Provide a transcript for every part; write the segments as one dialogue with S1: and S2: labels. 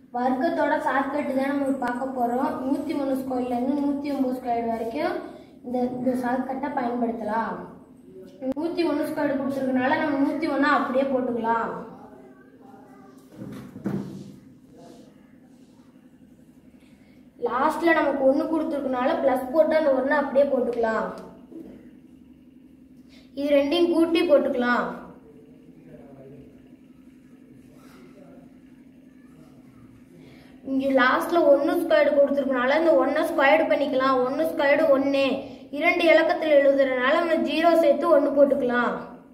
S1: வர்க்கத்தோட shortcut தான் நம்ம பார்க்க போகிறோம் நூற்றி மூணு ஸ்கொயர்லேருந்து நூற்றி ஒம்பது ஸ்கொயர் வரைக்கும் இந்த இந்த ஷார்ட்கட்டை பயன்படுத்தலாம் நூற்றி ஒன்று ஸ்கொயர் கொடுத்துருக்கனால நம்ம நூற்றி ஒன்றா அப்படியே போட்டுக்கலாம் லாஸ்ட்டில் நமக்கு ஒன்று கொடுத்துருக்கனால ப்ளஸ் போட்டு அந்த ஒன்று அப்படியே போட்டுக்கலாம் இது ரெண்டையும் கூட்டி போட்டுக்கலாம் இங்கே லாஸ்ட்டில் ஒன்று ஸ்கொயர்டு கொடுத்துருக்கனால இந்த ஒன்றை ஸ்கொயர்டு பண்ணிக்கலாம் ஒன்று ஸ்கொயர்டு ஒன்று இரண்டு இலக்கத்தில் எழுதுறதுனால நம்ம ஜீரோ சேர்த்து ஒன்று போட்டுக்கலாம்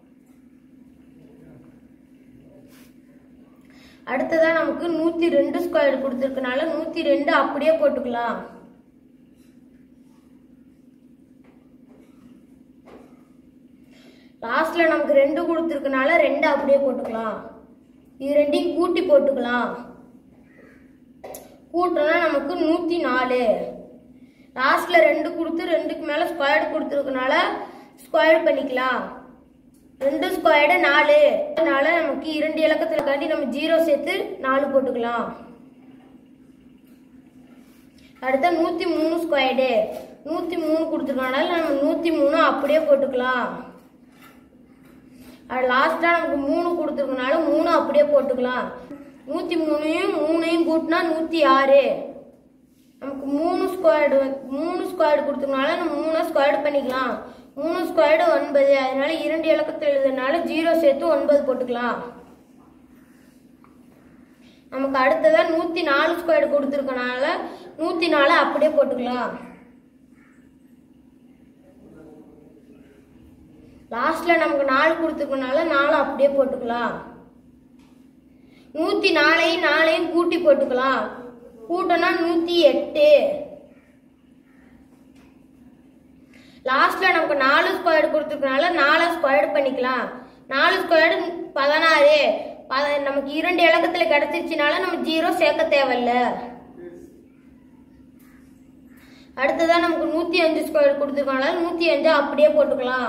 S1: அடுத்ததா நமக்கு நூற்றி ரெண்டு ஸ்கொயர் கொடுத்துருக்கனால நூற்றி ரெண்டு அப்படியே போட்டுக்கலாம் லாஸ்ட்ல நமக்கு ரெண்டு கொடுத்துருக்கனால ரெண்டு அப்படியே போட்டுக்கலாம் இது ரெண்டையும் கூட்டி போட்டுக்கலாம் கூட்டினா நமக்கு நூற்றி நாலு லாஸ்ட்ல ரெண்டு கொடுத்து ரெண்டுக்கு மேலே ஸ்கொயர்டு கொடுத்துருக்கனால ஸ்கொயர் பண்ணிக்கலாம் ரெண்டு ஸ்கொயர்டு நாலு அதனால நமக்கு இரண்டு இலக்கத்துல காட்டி நம்ம ஜீரோ சேர்த்து நாலு போட்டுக்கலாம் அடுத்த நூற்றி மூணு ஸ்கொயர்டு நூற்றி மூணு கொடுத்துருக்கனால நம்ம நூற்றி மூணு அப்படியே போட்டுக்கலாம் அது லாஸ்ட்டாக நமக்கு மூணு கொடுத்துருக்கனால மூணு அப்படியே போட்டுக்கலாம் நூற்றி மூணையும் மூணையும் கூட்டினா நூற்றி ஆறு நமக்கு மூணு ஸ்கொயர்டு மூணு ஸ்கொயர்டு கொடுத்ததுனால நம்ம மூணு ஸ்கொயர்டு பண்ணிக்கலாம் மூணு ஸ்கொயர்டு ஒன்பது அதனால இரண்டு இலக்கத்தில் எழுதுனால ஜீரோ சேர்த்து ஒன்பது போட்டுக்கலாம் நமக்கு அடுத்ததா நூற்றி நாலு ஸ்கொயர்டு கொடுத்துருக்கனால நூற்றி நாலு அப்படியே போட்டுக்கலாம் லாஸ்ட்ல நமக்கு நாலு கொடுத்துருக்கனால நாலு அப்படியே போட்டுக்கலாம் நூற்றி நாலையும் நாலையும் கூட்டி போட்டுக்கலாம் கூட்டினா நூற்றி எட்டு லாஸ்ட்ல நமக்கு நாலு ஸ்கொயர்டு கொடுத்துருக்கனால நாலு ஸ்கொயர்டு பண்ணிக்கலாம் நாலு ஸ்கொயர்டு பதினாறு பத நமக்கு இரண்டு இலக்கத்தில் கிடைச்சிருச்சுனால நம்ம ஜீரோ சேர்க்க தேவையில்ல அடுத்ததான் நமக்கு நூற்றி அஞ்சு ஸ்கொயர் கொடுத்துருக்கனால நூற்றி அஞ்சு அப்படியே போட்டுக்கலாம்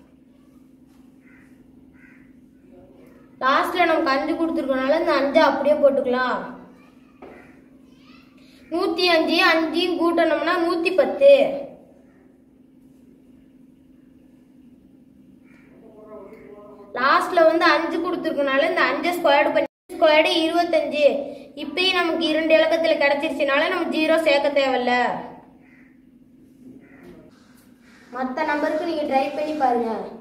S1: லாஸ்ட்ல நமக்கு அஞ்சு கொடுத்துருக்கனால இந்த அஞ்சு அப்படியே போட்டுக்கலாம் நூத்தி அஞ்சு அஞ்சையும் கூட்டணும்னா நூத்தி பத்து லாஸ்ட்ல வந்து அஞ்சு கொடுத்துருக்கனால இந்த அஞ்சு ஸ்கொயர்டு பண்ணி ஸ்கொயர்டு இருபத்தஞ்சு இப்பயும் நமக்கு இரண்டு இலக்கத்துல கிடைச்சிருச்சுனால நம்ம ஜீரோ சேர்க்க தேவையில்ல மற்ற நம்பருக்கு நீங்க ட்ரை பண்ணி பாருங்க